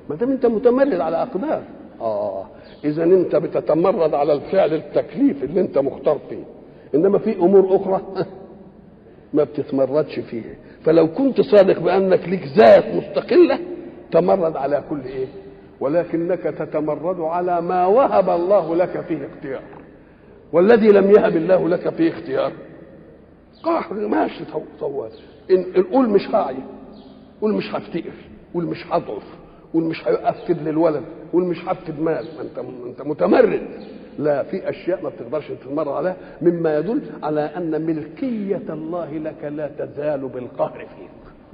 ما دام انت متمرد على اقدار اه اذا انت بتتمرد على الفعل التكليف اللي انت مختار فيه انما في امور اخرى ما بتتمردش فيها فلو كنت صادق بانك ليك ذات مستقله تمرد على كل ايه ولكنك تتمرد على ما وهب الله لك فيه اختيار والذي لم يهب الله لك فيه اختيار قهر ماشي طوال ان قول مش هعي قول مش هفتقر قول مش هضعف قول مش هافقد للولد قول مش هفقد مال ما انت انت متمرد لا في اشياء ما بتقدرش تتمرد عليها مما يدل على ان ملكيه الله لك لا تزال بالقهر فيك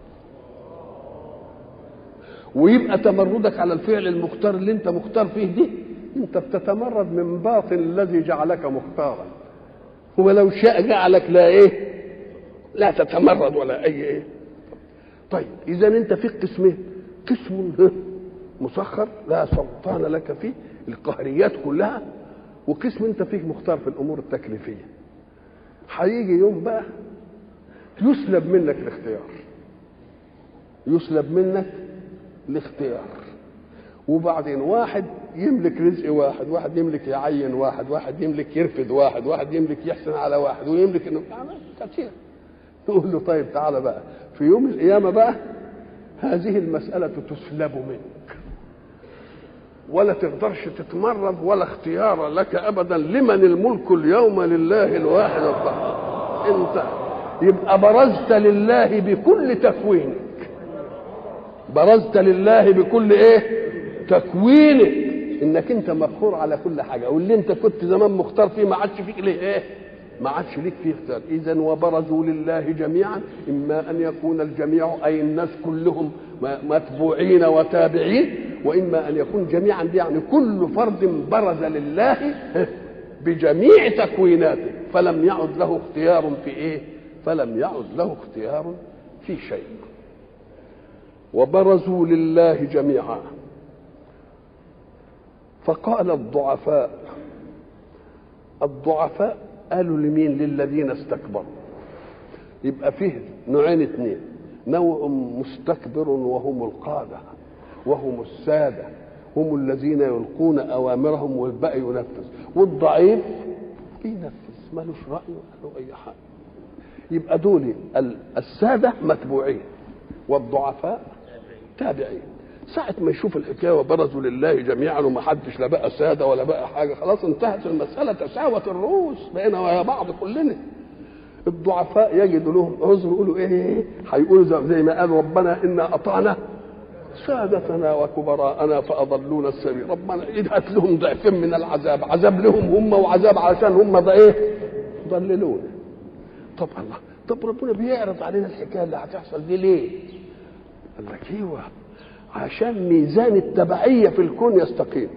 ويبقى تمردك على الفعل المختار اللي انت مختار فيه دي انت بتتمرد من باطن الذي جعلك مختارا هو لو شاء جعلك لا ايه لا تتمرد ولا اي ايه طيب اذا انت فيك قسمين قسم مسخر لا سلطان لك فيه القهريات كلها وقسم انت فيك مختار في الامور التكليفيه هيجي يوم بقى يسلب منك الاختيار يسلب منك الاختيار وبعدين واحد يملك رزق واحد واحد يملك يعين واحد واحد يملك يرفض واحد واحد يملك يحسن على واحد ويملك انه كثير تقول له طيب تعالى بقى في يوم القيامة بقى هذه المسألة تسلب منك ولا تقدرش تتمرد ولا اختيار لك أبدا لمن الملك اليوم لله الواحد القهار انت يبقى برزت لله بكل تكوينك برزت لله بكل ايه تكوينك انك انت مقهور على كل حاجه واللي انت كنت زمان مختار فيه ما عادش فيك ليه ايه ما عادش ليك فيه اختيار اذا وبرزوا لله جميعا اما ان يكون الجميع اي الناس كلهم متبوعين وتابعين واما ان يكون جميعا دي يعني كل فرد برز لله بجميع تكويناته فلم يعد له اختيار في ايه فلم يعد له اختيار في شيء وبرزوا لله جميعا فقال الضعفاء الضعفاء قالوا لمين للذين استكبروا يبقى فيه نوعين اثنين نوع مستكبر وهم القادة وهم السادة هم الذين يلقون أوامرهم والباقي ينفذ والضعيف ينفذ مالوش رأي ولا له أي حاجة يبقى دول السادة متبوعين والضعفاء تابعين ساعة ما يشوف الحكاية وبرزوا لله جميعا وما حدش لا بقى سادة ولا بقى حاجة خلاص انتهت المسألة تساوت الرؤوس بقينا ويا بعض كلنا الضعفاء يجد لهم عذر يقولوا ايه هيقولوا زي ما قال ربنا انا اطعنا سادتنا وكبراءنا فاضلونا السبيل ربنا هات لهم ضعفين من العذاب عذاب لهم هم وعذاب عشان هم ده ايه ضللونا طب الله طب ربنا بيعرض علينا الحكايه اللي هتحصل دي ليه قال لك ايوه عشان ميزان التبعية في الكون يستقيم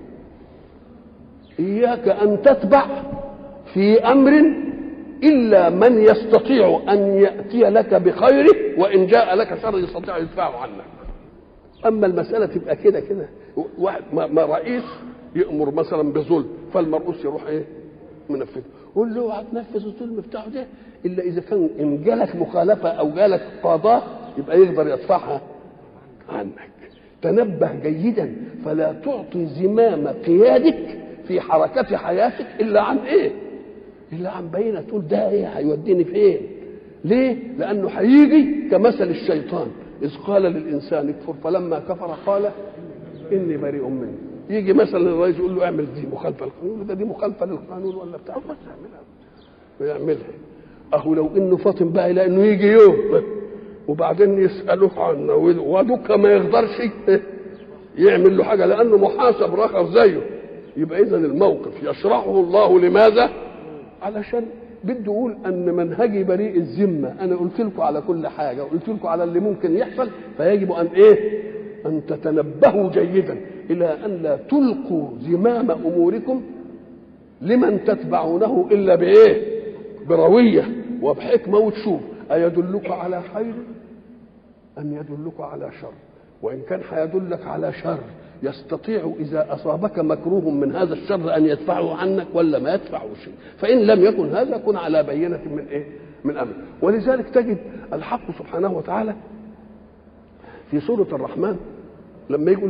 إياك أن تتبع في أمر إلا من يستطيع أن يأتي لك بخيره وإن جاء لك شر يستطيع يدفعه عنك أما المسألة تبقى كده كده واحد ما رئيس يأمر مثلا بظلم فالمرؤوس يروح إيه منفذ قول له هتنفذ الظلم بتاعه ده إلا إذا كان إن جالك مخالفة أو جالك قضاء يبقى يقدر يدفعها عنك تنبه جيدا فلا تعطي زمام قيادك في حركة حياتك إلا عن إيه؟ إلا عن بينة تقول ده إيه هيوديني فين؟ ليه؟ لأنه هيجي كمثل الشيطان إذ قال للإنسان اكفر فلما كفر قال إني بريء منه يجي مثلا الرئيس يقول له اعمل دي مخالفة للقانون ده دي مخالفة للقانون ولا بتاع بس يعملها ويعملها أهو لو إنه فاطم بقى إلى إنه يجي يوم وبعدين يسألوه عنه ودك ما يقدرش يعمل له حاجة لأنه محاسب رخر زيه يبقى إذا الموقف يشرحه الله لماذا؟ علشان بده يقول أن منهجي بريء الذمة أنا قلت لكم على كل حاجة قلت لكم على اللي ممكن يحصل فيجب أن إيه؟ أن تتنبهوا جيدا إلى أن لا تلقوا زمام أموركم لمن تتبعونه إلا بإيه؟ بروية وبحكمة وتشوف أيدلك على خير أم يدلك على شر وإن كان هيدلك على شر يستطيع إذا أصابك مكروه من هذا الشر أن يدفعه عنك ولا ما يدفعه شيء فإن لم يكن هذا كن على بينة من إيه من أمر ولذلك تجد الحق سبحانه وتعالى في سورة الرحمن لما يقول